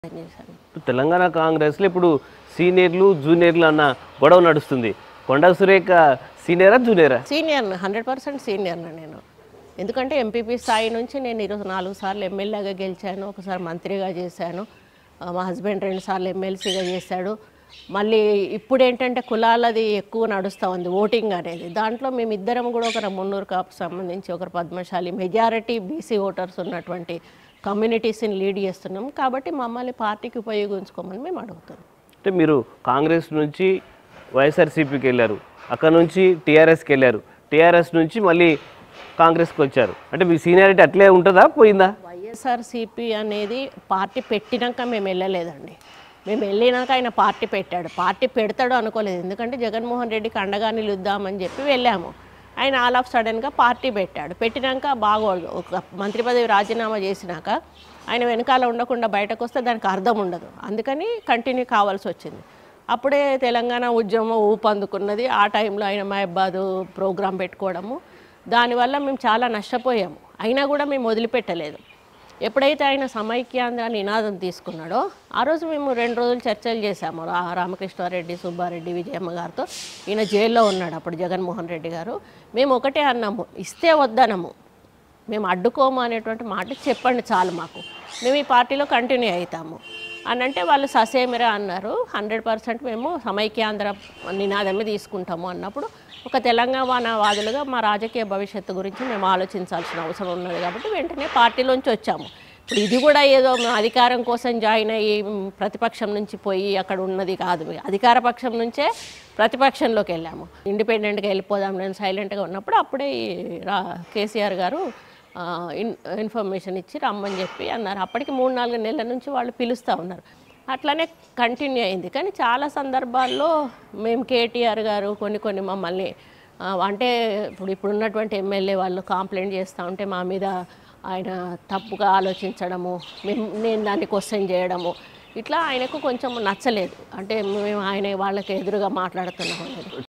చేశాను తెలంగాణ కాంగ్రెస్లో ఇప్పుడు సీనియర్లు జూనియర్లు అన్న గొడవ నడుస్తుంది కొండా సురేఖ సీనియరా జూనియరా సీనియర్ హండ్రెడ్ పర్సెంట్ సీనియర్ నేను ఎందుకంటే ఎంపీపీ స్థాయి నుంచి నేను ఈరోజు నాలుగు సార్లు ఎమ్మెల్యేగా గెలిచాను ఒకసారి మంత్రిగా చేశాను ఆ, మా హస్బెండ్ రెండు సార్లు ఎమ్మెల్సీగా చేశాడు మళ్ళీ ఇప్పుడు ఏంటంటే కులాలది ఎక్కువ నడుస్తూ ఉంది ఓటింగ్ అనేది దాంట్లో మేమిద్దరం కూడా ఒకరు మున్నూరు కాపు సంబంధించి ఒకరు పద్మశాలి మెజారిటీ బీసీ ఓటర్స్ ఉన్నటువంటి కమ్యూనిటీస్ని లీడ్ చేస్తున్నాం కాబట్టి మమ్మల్ని పార్టీకి ఉపయోగించుకోమని మేము అడుగుతున్నాం అంటే మీరు కాంగ్రెస్ నుంచి వైఎస్ఆర్సీపీకి వెళ్ళారు అక్కడ నుంచి టీఆర్ఎస్కి వెళ్ళారు టీఆర్ఎస్ నుంచి మళ్ళీ కాంగ్రెస్కి వచ్చారు అంటే మీ సీనియారిటీ అట్లే ఉంటుందా పోయిందా వైఎస్ఆర్సీపీ అనేది పార్టీ పెట్టినాక మేము వెళ్ళలేదండి మేము వెళ్ళినాక ఆయన పార్టీ పెట్టాడు పార్టీ పెడతాడు అనుకోలేదు ఎందుకంటే జగన్మోహన్ రెడ్డికి అండగా నిలుద్దామని చెప్పి వెళ్ళాము ఆయన ఆల్ ఆఫ్ సడన్గా పార్టీ పెట్టాడు పెట్టినాక బాగోదు ఒక మంత్రి పదవి రాజీనామా చేసినాక ఆయన వెనకాల ఉండకుండా బయటకు వస్తే దానికి అర్థం ఉండదు అందుకని కంటిన్యూ కావాల్సి వచ్చింది అప్పుడే తెలంగాణ ఉద్యమం ఊపందుకున్నది ఆ టైంలో ఆయన మహబాదు ప్రోగ్రాం పెట్టుకోవడము దానివల్ల మేము చాలా నష్టపోయాము అయినా కూడా మేము వదిలిపెట్టలేదు ఎప్పుడైతే ఆయన సమైక్యాంధ్ర నినాదం తీసుకున్నాడో ఆ రోజు మేము రెండు రోజులు చర్చలు చేశాము రా రామకృష్ణారెడ్డి సుబ్బారెడ్డి విజయమ్మ గారితో ఈయన జైల్లో ఉన్నాడు అప్పుడు జగన్మోహన్ రెడ్డి గారు మేము ఒకటే అన్నాము ఇస్తే వద్దనము మేము అడ్డుకోము అనేటువంటి మాట చెప్పండి చాలు మాకు మేము ఈ పార్టీలో కంటిన్యూ అవుతాము అని అంటే వాళ్ళు ససేమిరా అన్నారు హండ్రెడ్ పర్సెంట్ మేము సమైక్యాంధ్ర నినాదమే తీసుకుంటాము అన్నప్పుడు ఒక తెలంగాణ వాదులుగా మా రాజకీయ భవిష్యత్తు గురించి మేము ఆలోచించాల్సిన అవసరం ఉన్నది కాబట్టి వెంటనే పార్టీలోంచి వచ్చాము ఇప్పుడు ఇది కూడా ఏదో మేము అధికారం కోసం జాయిన్ అయ్యి మ్, ప్రతిపక్షం నుంచి పోయి అక్కడ ఉన్నది కాదు అధికార పక్షం నుంచే ప్రతిపక్షంలోకి వెళ్ళాము ఇండిపెండెంట్గా వెళ్ళిపోదాం నేను సైలెంట్గా ఉన్నప్పుడు అప్పుడే ఈ రా కేసీఆర్ గారు ఆ, ఇన్ ఇన్ఫర్మేషన్ ఇచ్చి రమ్మని చెప్పి అన్నారు అప్పటికి మూడు నాలుగు నెలల నుంచి వాళ్ళు పిలుస్తూ ఉన్నారు అట్లానే కంటిన్యూ అయింది కానీ చాలా సందర్భాల్లో మేము కేటీఆర్ గారు కొన్ని కొన్ని మమ్మల్ని ఆ, అంటే ఇప్పుడు ఇప్పుడు ఉన్నటువంటి ఎమ్మెల్యే వాళ్ళు కాంప్లైంట్ చేస్తూ ఉంటే మా మీద ఆయన తప్పుగా ఆలోచించడము మేము నేను దాన్ని క్వశ్చన్ చేయడము ఇట్లా ఆయనకు కొంచెం నచ్చలేదు అంటే మేము ఆయన వాళ్ళకి ఎదురుగా మాట్లాడుతున్నాం అనేది